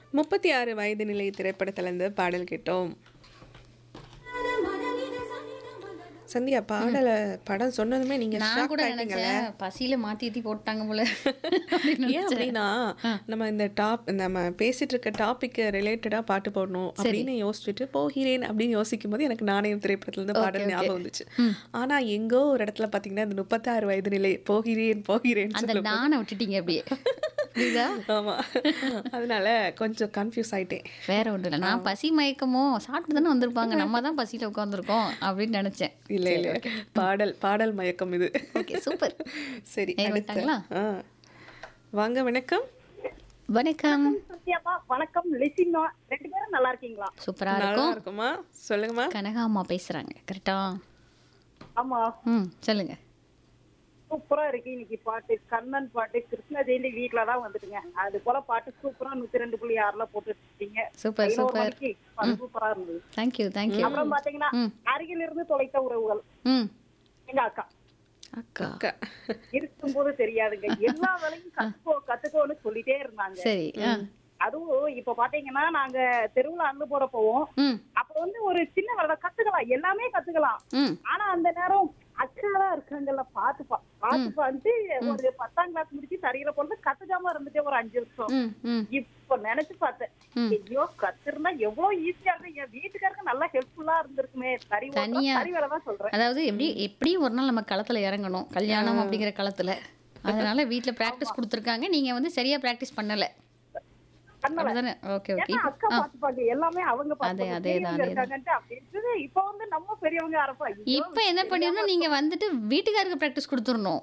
முப்பத்தி ஆறு வயது நிலை திரைப்படத்திலேருந்து பாடல் கேட்டோம் சந்தியா பாடலை படம் சொன்னதுமே நீங்க நான் shock கூட ஆயிட்டீங்கல்ல நினைச்சேன் பசியில மாத்தி ஏத்தி போட்டாங்க போல அப்படின்னு ஏன் நினைச்சேன். அப்படின்னா நம்ம இந்த டாப் நம்ம பேசிட்டு இருக்க டாபிக் ரிலேட்டடா பாட்டு போடணும் அப்படின்னு யோசிச்சுட்டு போகிறேன் அப்படின்னு யோசிக்கும் போது எனக்கு நாணயம் திரைப்படத்துல இருந்து பாடல் ஞாபகம் வந்துச்சு ஆனா எங்கோ ஒரு இடத்துல பாத்தீங்கன்னா இந்த முப்பத்தாறு வயது நிலை போகிறேன் போகிறேன் அந்த நானை விட்டுட்டீங்க அப்படியே புரியுதா ஆமா அதனால கொஞ்சம் கன்ஃபியூஸ் ஆயிட்டேன் வேற ஒன்றும் இல்லை நான் பசி மயக்கமோ சாப்பிட்டு தானே வந்திருப்பாங்க நம்ம தான் பசியில உட்காந்துருக்கோம் அப்படின்னு நினைச்சேன் இல்ல இல்ல பாடல் பாடல் மயக்கம் இது ஓகே சூப்பர் சரி ஏய், அடுத்து வந்துட்டாங்களா? ஆ. வாங்க வணக்கம் வணக்கம் சத்யாப்பா வணக்கம் லிசிமா ரெண்டு பேரும் நல்லா இருக்கீங்களா சூப்பரா நல்லா இருக்கும் இருக்குமா சொல்லுங்கம்மா கனகாம்மா பேசுறாங்க கரெக்டா ஆமா ம் சொல்லுங்க சூப்பரா இருக்கு இன்னைக்கு பாட்டு கண்ணன் பாட்டு கிருஷ்ண ஜெயந்தி வீட்ல தான் வந்துட்டுங்க அது போல பாட்டு சூப்பரா நூத்தி ரெண்டு புள்ளி ஆறுல போட்டுட்டு இருக்கீங்க சூப்பர் பதினோரு சூப்பர் மணிக்கு அது சூப்பரா இருந்தது தேங்க்யூ தேங்க்யூ அப்புறம் பாத்தீங்கன்னா ம். அருகில் இருந்து தொலைத்த உறவுகள் ம் எங்க அக்கா அக்கா அக்கா இருக்கும்போது தெரியாதுங்க எல்லா வேலையும் கத்துக்கோ கத்துக்கோன்னு சொல்லிட்டே இருந்தாங்க சரி ஆ அதுவும் இப்ப பாத்தீங்கன்னா நாங்க தெருவுல அந்து போற போவோம் ம் அப்ப வந்து ஒரு சின்ன வேலை கத்துக்கலாம் எல்லாமே கத்துக்கலாம் ம் ஆனா அந்த நேரம் அக்காலா இருக்காங்கல்ல பாத்துப்பா பாத்துப்பான்ட்டு ஒரு பத்தாம் கிளாஸ் முடிச்சு தரையில போறது கத்துக்காம இருந்துட்டே ஒரு அஞ்சு வருஷம் ம் ம் இப்ப நினைச்சு பார்த்தேன் ம். ஐயோ கத்துருந்தா எவ்வளவு ஈஸியா இருக்கு என் வீட்டுக்காருக்கு நல்லா ஹெல்ப்ஃபுல்லா இருந்திருக்குமே தறி ஓட்டுறோம், தனியா. தறி வேலை தான் சொல்றேன் அதாவது எப்படி எப்படியும் ஒரு நாள் நம்ம களத்துல இறங்கணும் கல்யாணம் அப்படிங்கிற களத்துல அதனால வீட்ல பிராக்டிஸ் கொடுத்துருக்காங்க நீங்க வந்து சரியா பிராக்டிஸ் பண்ணல பண்ணல அப்படிதானே ஓகே ஓகே ஏன்னா அக்கா பாத்துப்பாங்க எல்லாமே அவங்க அதே, பாத்துப்பாங்க. அதே தான், பெரியவங்க அதே தான். இருக்காங்கன்ட்டு அப்படி இருக்குது இப்ப வந்து நம்ம பெரியவங்க ஆரப்பா இப்ப என்ன பண்ணிடணும் நீங்க வந்துட்டு வீட்டுக்காருக்கு பிராக்டிஸ் கொடுத்துடணும்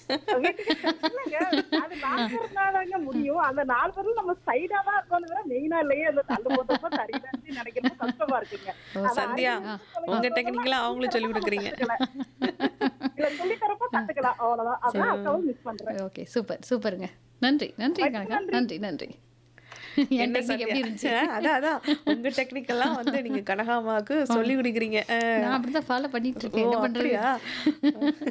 இல்லைங்க, அது நாலு பேருனாலங்க முடியும் அந்த நாலு பேரும் நம்ம சைடா தான் இருக்கணும் தவிர மெயினா இல்லையே அந்த தள்ளு போட்டப்ப சரிதான் நினைக்கிறது கஷ்டமா இருக்குங்க ஓ, சந்தியா உங்க டெக்னிக்கலா அவங்களும் சொல்லி கொடுக்குறீங்க இல்ல சொல்லி தரப்ப கத்துக்கலாம் அவ்வளவுதான் அதான் அக்காவும் மிஸ் பண்றேன் ஓகே சூப்பர் சூப்பருங்க நன்றி நன்றி கணக்கா நன்றி நன்றி என் என்ன டெக்னிக் எப்படி சந்தியா இருந்துச்சு ஆ, அதான் அதான் உங்க டெக்னிக்கெல்லாம் வந்து நீங்க கனகாமாவுக்கு சொல்லி கொடுக்குறீங்க ஆ. நான் அப்படிதான் ஃபாலோ பண்ணிட்டு ஓ இருக்கேன் என்ன பண்றது அப்படியா